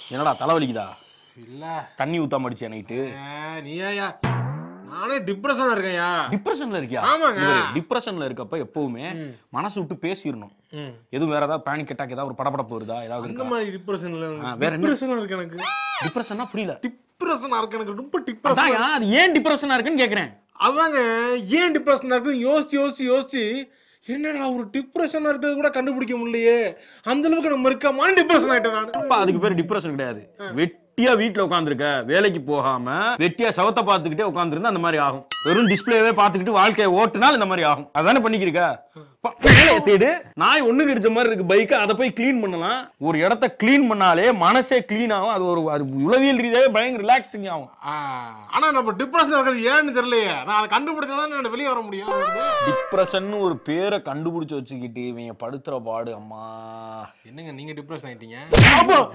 என்னடா தலைவலிக்குதா இல்ல தண்ணி ஊத்தாம அடிச்சேன் நைட்டு நீ ஏயா நானே டிப்ரெஷனா இருக்கேன்யா டிப்ரெஷன்ல இருக்கியா ஆமாங்க. டிப்ரெஷன்ல இருக்கப்ப எப்பவுமே மனசு விட்டு பேசிடணும் எதுவும் வேற ஏதாவது பேனிக் அட்டாக் ஏதாவது ஒரு படபடப்பு வருதா ஏதாவது அந்த இருக்கா மாதிரி டிப்ரெஷன்ல ஆ, வேற என்ன? டிப்ரெஷனா இருக்கு எனக்கு டிப்ரெஷனா புரியல டிப்ரெஷனா இருக்கு எனக்கு ரொம்ப டிப்ரெஷன் அதான்யா, அது ஏன் டிப்ரெஷனா இருக்குன்னு கேக்குறேன் அதாங்க ஏன் டிப்ரெஷனா இருக்கு யோசிச்சு யோசிச்சு யோசிச்சு என்னடா ஒரு டிப்ரெஷனா இருக்கிறது கூட கண்டுபிடிக்க முடியலையே அந்த அளவுக்கு நம்ம இருக்கமான டிப்ரெஷன் ஆயிட்டேன் நான் அப்ப அதுக்கு பேர் டிப்ரெஷன் கிடையாது வெட்டியா வீட்ல உட்காந்துருக்க வேலைக்கு போகாம வெட்டியா சவத்தை பார்த்துக்கிட்டே உட்காந்துருந்தா அந்த மாதிரி ஆகும் வெறும் டிஸ்பிளேவே பார்த்துக்கிட்டு வாழ்க்கையை ஓட்டுனால் இந்த மாதிரி ஆகும் அதானே பண்ணிக்கிறீங்க பா, வேலையை தேடு நாய் ஒண்ணு கடிச்ச மாதிரி இருக்கு பைக்கை அதை போய் க்ளீன் பண்ணலாம் ஒரு இடத்த க்ளீன் பண்ணாலே மனசே க்ளீன் ஆகும் அது ஒரு அது உளவியல் ரீதியாவே பயங்கர ரிலாக்ஸிங் ஆகும் ஆ, ஆனா நம்ம டிப்ரெஷன் இருக்கிறது ஏன்னு தெரியலையே நான் அதை கண்டுபிடிச்சாதான் நான் வெளியே வர முடியும் டிப்ரெஷன் ஒரு பேரை கண்டுபிடிச்சு வச்சுக்கிட்டு இவங்க படுத்துற பாடு அம்மா என்னங்க நீங்க டிப்ரெஷன் ஆயிட்டீங்க அப்போ